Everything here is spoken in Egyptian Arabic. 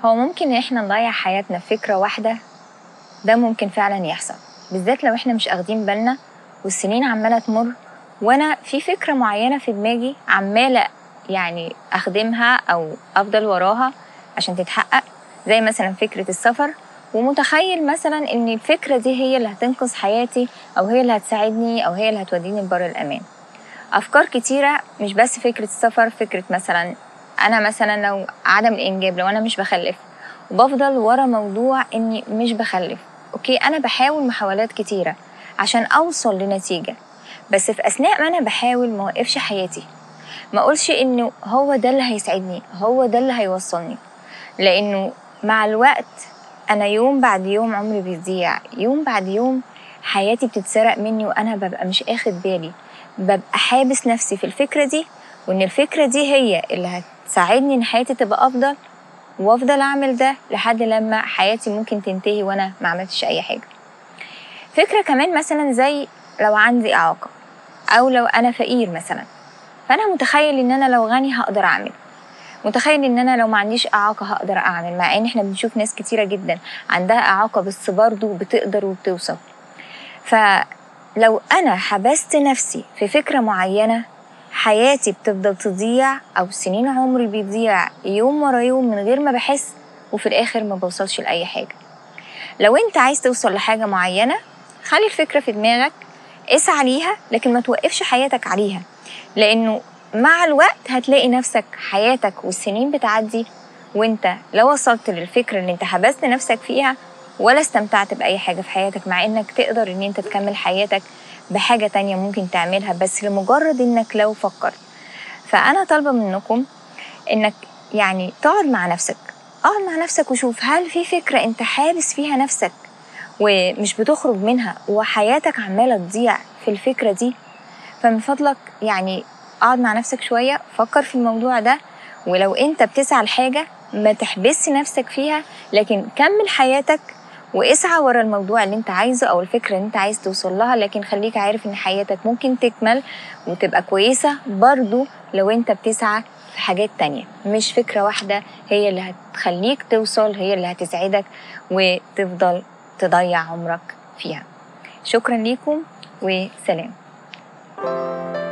هو ممكن إن إحنا نضيع حياتنا في فكرة واحدة ده ممكن فعلا يحصل بالذات لو إحنا مش أخدين بالنا والسنين عمالة تمر وأنا في فكرة معينة في دماغي عمالة يعني أخدمها أو أفضل وراها عشان تتحقق زي مثلا فكرة السفر ومتخيل مثلا إن الفكرة دي هي اللي هتنقذ حياتي أو هي اللي هتساعدني أو هي اللي هتوديني لبر الأمان أفكار كتيرة مش بس فكرة السفر فكرة مثلا أنا مثلا لو عدم الإنجاب لو أنا مش بخلف وبفضل ورا موضوع إني مش بخلف أوكي أنا بحاول محاولات كتيرة عشان أوصل لنتيجة بس في أثناء ما أنا بحاول ما وقفش حياتي ما أقولش إنه هو ده اللي هيسعدني هو ده اللي هيوصلني لأنه مع الوقت أنا يوم بعد يوم عمري بيضيع يوم بعد يوم حياتي بتتسرق مني وأنا ببقى مش أخد بالي ببقى حابس نفسي في الفكرة دي وإن الفكرة دي هي اللي هتساعدني إن حياتي تبقى أفضل وأفضل أعمل ده لحد لما حياتي ممكن تنتهي وأنا ما عملتش أي حاجة فكرة كمان مثلا زي لو عندي إعاقة أو لو أنا فقير مثلا فأنا متخيل إن أنا لو غني هقدر أعمل متخيل ان انا لو ما عنديش اعاقه هقدر اعمل مع ان احنا بنشوف ناس كتيره جدا عندها اعاقه بس برضه بتقدر وبتوصل فلو انا حبست نفسي في فكره معينه حياتي بتفضل تضيع او سنين عمري بيضيع يوم ورا يوم من غير ما بحس وفي الاخر ما بوصلش لاي حاجه لو انت عايز توصل لحاجه معينه خلي الفكره في دماغك اسعى ليها لكن ما توقفش حياتك عليها لانه مع الوقت هتلاقي نفسك حياتك والسنين بتعدي وانت لا وصلت للفكرة اللي انت حبست نفسك فيها ولا استمتعت بأي حاجة في حياتك مع انك تقدر ان انت تكمل حياتك بحاجة تانية ممكن تعملها بس لمجرد انك لو فكرت فأنا طالبة منكم انك يعني تقعد مع نفسك اقعد مع نفسك وشوف هل في فكرة انت حابس فيها نفسك ومش بتخرج منها وحياتك عمالة تضيع في الفكرة دي فمن فضلك يعني اقعد مع نفسك شوية فكر في الموضوع ده ولو انت بتسعى لحاجة ما تحبسش نفسك فيها لكن كمل حياتك واسعى ورا الموضوع اللي انت عايزه او الفكرة اللي انت عايز توصل لها لكن خليك عارف ان حياتك ممكن تكمل وتبقى كويسة برضو لو انت بتسعى في حاجات تانية مش فكرة واحدة هي اللي هتخليك توصل هي اللي هتسعدك وتفضل تضيع عمرك فيها شكرا ليكم وسلام